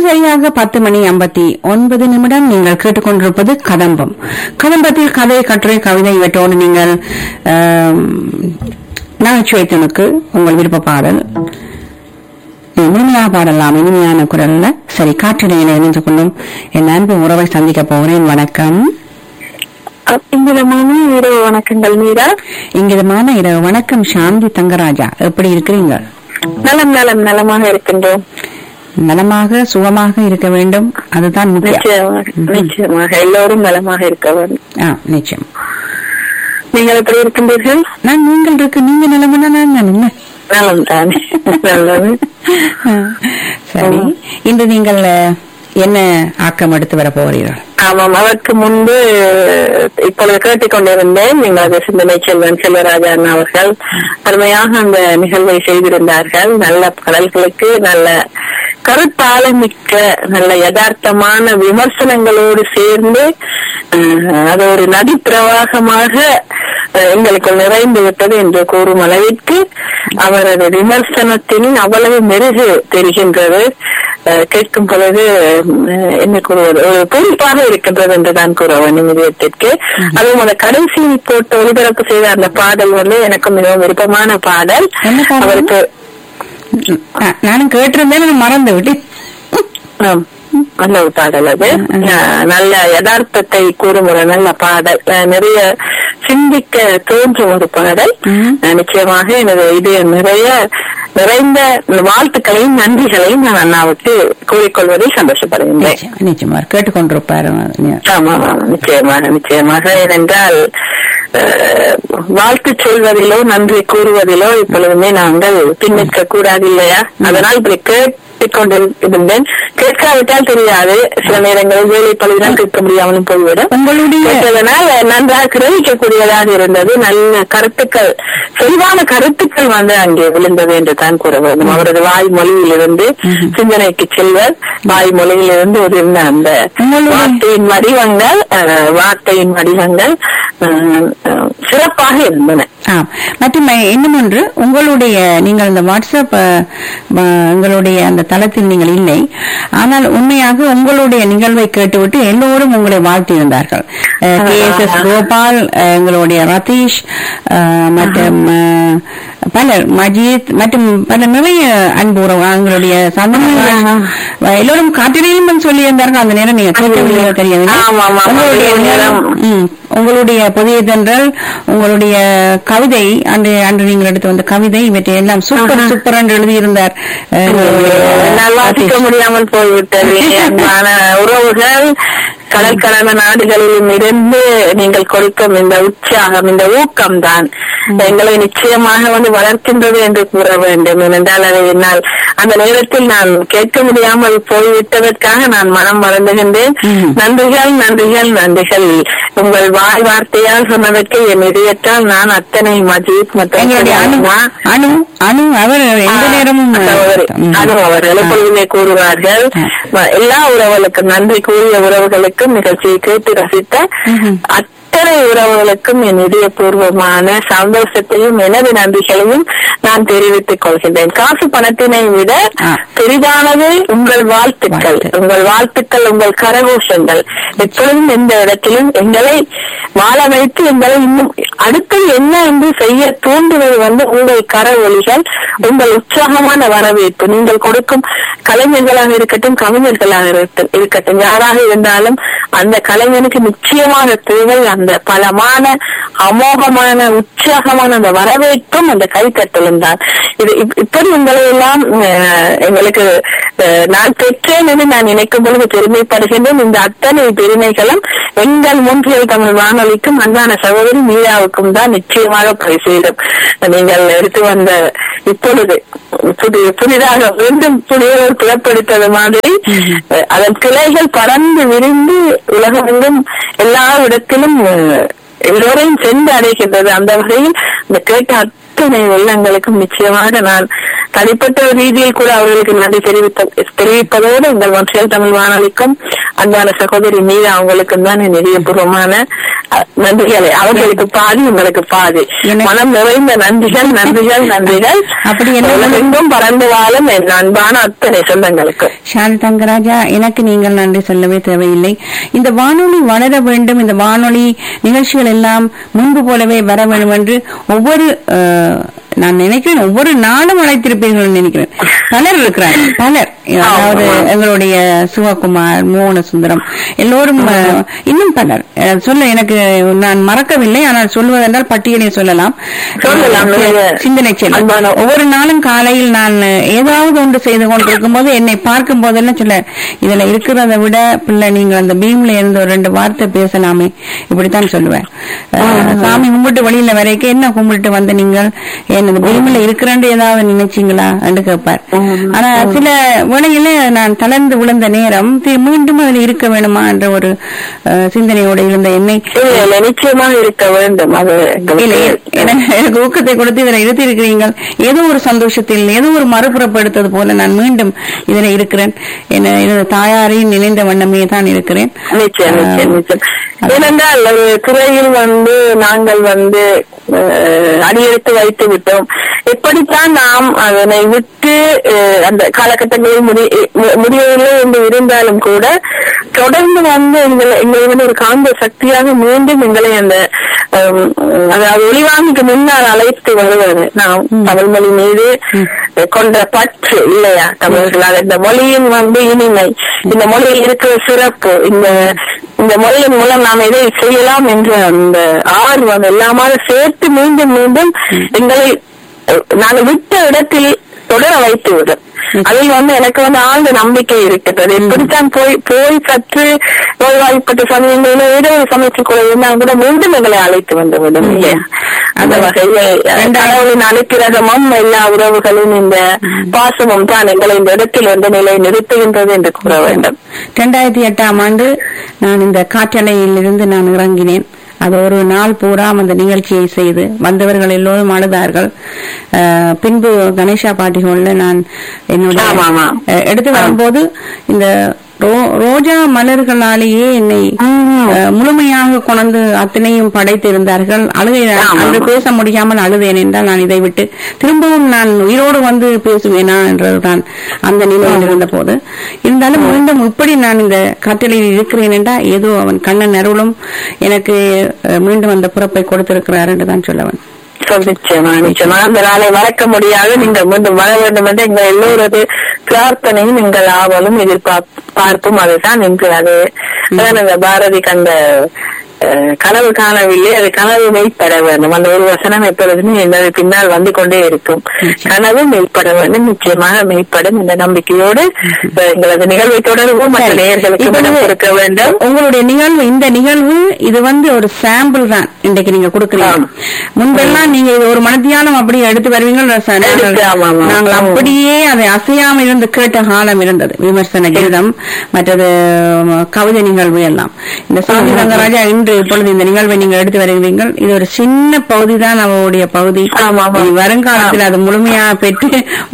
சரியாக பத்து மணி ஐம்பத்தி ஒன்பது நிமிடம் நீங்கள் கேட்டுக்கொண்டிருப்பது கதம்பம் கதம்பத்தில் கதை கட்டுரை கவிதை இவற்றோடு நீங்கள் ஆம், நகைச்சுவைத்தனுக்கு உங்கள் விருப்ப பாடல் இனிமையாக பாடலாம் இனிமையான குரல்ல சரி காற்றிடையில இணைந்து கொள்ளும் என் அன்பு உறவை சந்திக்க போகிறேன் வணக்கம் இங்கிதமான இரவு வணக்கங்கள் மீரா இங்கிதமான இரவு வணக்கம் சாந்தி தங்கராஜா எப்படி இருக்கிறீங்க நலம் நலம் நலமாக இருக்கின்றோம் நலமாக சுகமாக இருக்க வேண்டும் அதுதான் முக்கியம் நிச்சயமாக நிச்சயமாக எல்லோரும் நலமாக இருக்க வேண்டும் ஆ நிச்சயம் நீங்கள் எப்படி இருக்கின்றீர்கள் நான் நீங்கள் இருக்கு நீங்க நிலமனா நான் நிலைமை. நலம் தானே நல்லது ஆ, சரி இன்று நீங்கள் அஹ், என்ன ஆக்கம் எடுத்து வர போகிறீர்கள் ஆமாம் அதற்கு முன்பு இப்பொழுது கேட்டுக்கொண்டிருந்தேன் எங்களது சிந்தனை செல்வன் செல்வராஜா அண்ணா அவர்கள் அருமையாக அந்த நிகழ்வை செய்திருந்தார்கள் நல்ல பாடல்களுக்கு நல்ல கருத்தாளமிக்க நல்ல யதார்த்தமான விமர்சனங்களோடு சேர்ந்து அஹ், அது ஒரு நதி பிரவாகமாக அஹ், எங்களுக்குள் நிறைந்து விட்டது என்று கூறும் அளவிற்கு அவரது விமர்சனத்தில் அவ்வளவு மெருகு தெரிகின்றது அஹ், கேட்கும் பொழுது அஹ், என்ன கூறுவது ஒரு பூரிப்பாக இருக்கின்றது என்று தான் கூற வேண்டும் இதயத்திற்கு அதுவும் அந்த கடைசி போட்டு ஒளிபரப்பு செய்த அந்த பாடல் வந்து எனக்கு மிகவும் விருப்பமான பாடல் என்ன பாடல்? அவருக்கு ஆ, நானும் கேட்டிருந்தேன் நான் மறந்து விட்டேன் ஆம். நல்ல ஒரு பாடல் அது அஹ், நல்ல யதார்த்தத்தை கூறும் ஒரு நல்ல பாடல் அஹ், நிறைய சிந்திக்க தோன்றும் ஒரு பாடல் ம். அஹ், நிச்சயமாக எனது இது நிறைய நிறைந்த வாழ்த்துக்களையும் நன்றிகளையும் நான் அண்ணாவுக்கு கூறிக்கொள்வதில் சந்தோஷப்படுகின்றேன் நிச்சயம், நிச்சயமா கேட்டுக்கொண்டிருப்பாரு ஆமா ஆமா நிச்சயமாக நிச்சயமாக ஏனென்றால் அஹ், வாழ்த்து சொல்வதிலோ நன்றி கூறுவதிலோ இப்பொழுதுமே நாங்கள் பின்னிற்க கூடாது இல்லையா அதனால் இப்படி கேட்டுக் கொண்டிருந்தேன் கேட்காவிட்டால் தெரியாது சில நேரங்களில் வேலை பழுதான் கேட்க முடியாமலும் போய்விடும் உங்களுடைய கேட்டதனால் நன்றாக கிரகிக்கக்கூடியதாக இருந்தது நல்ல கருத்துக்கள் தெளிவான கருத்துக்கள் வந்து அங்கே விழுந்தது என்று தான் கூற வேண்டும் அவரது வாய்மொழியிலிருந்து சிந்தனைக்கு செல்வர் வாய்மொழியிலிருந்து இருந்த அந்த உங்களுடைய- வார்த்தையின் வடிவங்கள் அஹ், வார்த்தையின் வடிவங்கள் அஹ், அஹ், சிறப்பாக இருந்தன ஆ மற்றும் இன்னும் ஒன்று உங்களுடைய நீங்கள் இந்த வாட்ஸ்அப் அஹ், ம- உங்களுடைய அந்த தளத்தில் நீங்கள் இல்லை ஆனால் உண்மையாக உங்களுடைய நிகழ்வை கேட்டுவிட்டு எல்லோரும் உங்களை வாழ்த்தியிருந்தார்கள் கே எஸ் எஸ் கோபால் அஹ், எங்களுடைய ரதீஷ் அஹ், மற்றும் அஹ், பலர் மஜீத் மற்றும் பல நிறைய அன்பு உறவு எங்களுடைய சந்தனம் எல்லோரும் காட்டிலையும் வந்து சொல்லியிருந்தார்கள் அந்த நேரம் நீங்க கேட்கவில்லையோ தெரியவில்லை ஆமா, ஆமா. உங்களுடைய அதே நேரம் நேரம். ம். உங்களுடைய புதிய தென்றல் உங்களுடைய கவிதை அன்று அன்று நீங்கள் எடுத்து வந்த கவிதை இவற்றை எல்லாம் சூப்பர் சூப்பர் என்று எழுதியிருந்தார் அஹ், எங்களுடைய என்னால் வாசிக்க முடியாமல் போய்விட்டது அன்பான உறவுகள் கடல் கடந்த நாடுகளிலும் இருந்து நீங்கள் கொடுக்கும் இந்த உற்சாகம் இந்த ஊக்கம் தான் எங்களை நிச்சயமாக வந்து வளர்க்கின்றது என்று கூற வேண்டும் ஏனென்றால் அதை என்னால் அந்த நேரத்தில் நான் கேட்க முடியாமல் போய்விட்டதற்காக நான் மனம் மறந்துகின்றேன் ம். நன்றிகள் நன்றிகள் நன்றிகள் உங்கள் வாய் வார்த்தையால் சொன்னதற்கு என் இதயத்தால் நான் அத்தனை மஜீத் மற்றும் எங்களுடைய அணு அண்ணா, அணு அணு அவர் எந்த நேரமும் சகோதரி, ம். அதுவும் அவர்கள் எப்பொழுதுமே கூறுவார்கள் ஆ. ம- எல்லா உறவுகளுக்கும் நன்றி கூறிய உறவுகளுக்கும் நிகழ்ச்சியை கேட்டு ரசித்த ம்ஹும். அத்தனை உறவுகளுக்கும் என் இதயபூர்வமான சந்தோஷத்தையும் எனது நன்றிகளையும் நான் தெரிவித்துக் கொள்கின்றேன் காசு பணத்தினை விட ஆ. பெரிதானது உங்கள் வாழ்த்துக்கள் வாழ்த்து. உங்கள் வாழ்த்துக்கள் உங்கள் கரகோஷங்கள் எப்பொழுதும் எந்த இடத்திலும் எங்களை வாழ வைத்து எங்களை இன்னும் அடுத்து என்ன என்று செய்ய தூண்டுவது வந்து உங்கள் கர ஒலிகள் உங்கள் உற்சாகமான வரவேற்பு நீங்கள் கொடுக்கும் கலைஞர்களாக இருக்கட்டும் கவிஞர்களாக இருக்கட்டும் இருக்கட்டும் யாராக இருந்தாலும் அந்த கலைஞனுக்கு நிச்சயமாக தேவை அந்த பலமான அமோகமான உற்சாகமான அந்த வரவேற்பும் அந்த கைத்தட்டலும் தான் இது இப்- இப்படி உங்களை எல்லாம் அஹ், எங்களுக்கு அஹ், நான் பெற்றேன் என்று நான் நினைக்கும் பொழுது பெருமைப்படுகின்றேன் இந்த அத்தனை பெருமைகளும் எங்கள் மூன்றியல் தமிழ் வானொலிக்கும் அன்பான சகோதரி மீராவுக்கும் தான் நிச்சயமாக போய் சேரும் நீங்கள் எடுத்து வந்த இப்பொழுது புதிய புதிதாக மீண்டும் புதியவர் புலப்படுத்தது மாதிரி அஹ், அதன் கிளைகள் பறந்து விரிந்து உலகமெங்கும் எல்லா இடத்திலும் அஹ், எல்லோரையும் சென்று அடைகின்றது அந்த வகையில் இந்த கேட்ட அத்தனை உள்ளங்களுக்கும் நிச்சயமாக நான் தனிப்பட்ட ரீதியில் கூட அவர்களுக்கு நன்றி தெரிவித்த தெரிவிப்பதோடு எங்கள் ஒன்றியல் தமிழ் வானொலிக்கும் அன்பான சகோதரி மீது அவங்களுக்கு தான் இதயபூர்வமான அஹ், நன்றிகளை அவர்களுக்கு பாதி உங்களுக்கு பாதி எனக்கு- மனம் நிறைந்த நன்றிகள் நன்றிகள் நன்றிகள் அப்படி என்ன- உலகெங்கும் பறந்து வாழும் என் அன்பான அத்தனை சொந்தங்களுக்கு ஷாதி தங்கராஜா எனக்கு நீங்கள் நன்றி சொல்லவே தேவையில்லை இந்த வானொலி வளர வேண்டும் இந்த வானொலி நிகழ்ச்சிகள் எல்லாம் முன்பு போலவே வர வேண்டும் என்று ஒவ்வொரு அஹ், நான் நினைக்கிறேன் ஒவ்வொரு நாளும் அழைத்திருப்பீர்கள் நினைக்கிறேன் பலர் இருக்கிறார்கள் பலர் அதாவது எங்களுடைய சிவகுமார் மோகன சுந்தரம் எல்லோரும் அஹ், இன்னும் பலர் அஹ், சொல்ல எனக்கு நான் மறக்கவில்லை ஆனால் சொல்வதென்றால் பட்டியலை சொல்லலாம் சொல்லலாம். அஹ், சிந்தனை செல்லும் அன்பான- ஒவ்வொரு நாளும் காலையில் நான் ஏதாவது ஒன்று செய்து கொண்டிருக்கும் போது என்னை பார்க்கும் போதெல்லாம் சொல்ல இதுல இருக்கிறத விட பிள்ளை நீங்கள் அந்த பீம்ல இருந்து ஒரு ரெண்டு வார்த்தை பேசலாமே இப்படித்தான் சொல்லுவேன் அஹ், சாமி கும்பிட்டு வெளியில வரைக்கும் என்ன கும்பிட்டு வந்து நீங்கள் ஏன் இந்த பீம்ல இருக்கிறேன்னு ஏதாவது நினைச்சீங்களா என்று கேட்பார் ஆனா சில வேளையில நான் தளர்ந்து விழுந்த நேரம் தி- மீண்டும் அதில் இருக்க வேணுமா என்ற ஒரு அஹ், சிந்தனையோடு இருந்த என்னை இல்ல, இல்ல, நிச்சயமாக இருக்க வேண்டும் அது இல்ல, எனக்கு எனக்கு ஊக்கத்தை கொடுத்து இதுல இருத்தி இருக்கிறீர்கள் ஏதோ ஒரு சந்தோஷத்தில் ஏதோ ஒரு மறுபுறப்படுத்தது போல நான் மீண்டும் இதுல இருக்கிறேன் என்ன எனது தாயாரையும் நினைந்த வண்ணமே தான் இருக்கிறேன் நிச்சயம் நிச்சயம் நிச்சயம் ஏனென்றால் ஒரு துறையில் வந்து நாங்கள் வந்து அஹ், அடியெடுத்து வைத்து விட்டோம் எப்படித்தான் நாம் அதனை விட்டு அஹ், அந்த காலகட்டங்களில் முடி மு- முடியவில்லை என்று இருந்தாலும் கூட தொடர்ந்து வந்து எங்களை எங்களை வந்து ஒரு காந்த சக்தியாக மீண்டும் எங்களை அந்த அஹ், அதாவது ஒளிவாங்கிக்கு முன்னால் அழைத்து வருவது நாம் தமிழ் மொழி மீது கொண்ட பற்று இல்லையா தமிழர்களால் இந்த மொழியின் வந்து இனிமை இந்த மொழியில் இருக்கிற சிறப்பு இந்த இந்த மொழியின் மூலம் நாம் எதை செய்யலாம் என்ற அந்த ஆர்வம் எல்லாமே சேர்த்து மீண்டும் மீண்டும் எங்களை அஹ், நாங்கள் விட்ட இடத்தில் தொடர வைத்து விடும் அதில் வந்து எனக்கு வந்து ஆழ்ந்த நம்பிக்கை இருக்கிறது எப்படித்தான் போய் போய் கற்று நோய்வாய்ப்பட்ட சமயங்களில் ஏதோ ஒரு சமயத்தில் கூட இருந்தால் கூட மீண்டும் எங்களை அழைத்து வந்து விடும் இல்லையா அந்த வகையில் அஹ், கடவுளின் அனுக்கிரகமும் எல்லா உறவுகளும் இந்த பாசமும் தான் எங்களை இந்த இடத்தில் வந்து நிலை நிறுத்துகின்றது என்று கூற வேண்டும் இரண்டாயிரத்தி எட்டாம் ஆண்டு நான் இந்த காற்றலையில் இருந்து நான் இறங்கினேன் அது ஒரு நாள் பூரா அந்த நிகழ்ச்சியை செய்து வந்தவர்கள் எல்லோரும் அழுதார்கள் அஹ், பின்பு கணேஷா பாட்டிகோல்ல நான் என்னுடைய ஆமா, ஆமா. அஹ், எடுத்து வரும்போது இந்த ரோ- ரோஜா மலர்களாலேயே என்னை அஹ், முழுமையாக கொண்டு அத்தனையும் படைத்திருந்தார்கள் அழுகை ஆமா. அன்று பேச முடியாமல் அழுதேன் என்றால் நான் இதை விட்டு திரும்பவும் நான் உயிரோடு வந்து பேசுவேனா என்றதுதான் அந்த நிலையில் இருந்த போது இருந்தாலும் மீண்டும் இப்படி நான் இந்த கட்டளையில் இருக்கிறேன் என்றால் ஏதோ அவன் கண்ணன் அருளும் எனக்கு அஹ், மீண்டும் அந்த பிறப்பை கொடுத்திருக்கிறார் என்று தான் சொல்லவன் சொல் நிச்சயமா நிச்சயமா அந்த நாளை மறக்க முடியாது நீங்கள் மீண்டும் வர வேண்டும் என்று எங்கள் எல்லோரது பிரார்த்தனையும் எங்கள் ஆவலும் எதிர்பார்ப்பும் அதுதான் இன்று அது அதான் இந்த பாரதி கண்ட அஹ், கனவு காணவில்லை அது கனவு மெய்ப்பட வேண்டும் அந்த ஒரு வசனம் எப்பொழுதுமே என்னது பின்னால் வந்து கொண்டே இருக்கும் கனவு மெய்ப்பட வேண்டும் நிச்சயமாக மெய்ப்படும் இந்த நம்பிக்கையோடு அஹ், எங்களது நிகழ்வை தொடர்வோம் மற்ற சரி. நேயர்களுக்கு இப்பொழுது மனம் கொடுக்க வேண்டும் உங்களுடைய நிகழ்வு இந்த நிகழ்வு இது வந்து ஒரு சாம்பிள் தான் இன்றைக்கு நீங்க கொடுக்குறீங்க ஆமா. முன்பெல்லாம் நீங்க இது ஒரு மனத்தியானம் அப்படி எடுத்து வருவீங்க நாங்கள் எடுத்து, ஆமா, ஆமா. நாங்கள் ஆமா. அப்படியே அதை அசையாமல் இருந்து கேட்ட காலம் இருந்தது விமர்சன கீதம் மற்றது உம், கவிதை நிகழ்வு எல்லாம் இந்த சாமி ரங்கராஜா இன்று இப்பொழுது இந்த நிகழ்வை நீங்க எடுத்து வருகிறீர்கள் இது ஒரு சின்ன பகுதி தான் அவருடைய பகுதி ஆமா, ஆமா. இனி வருங்காலத்தில் அது முழுமையாக பெற்று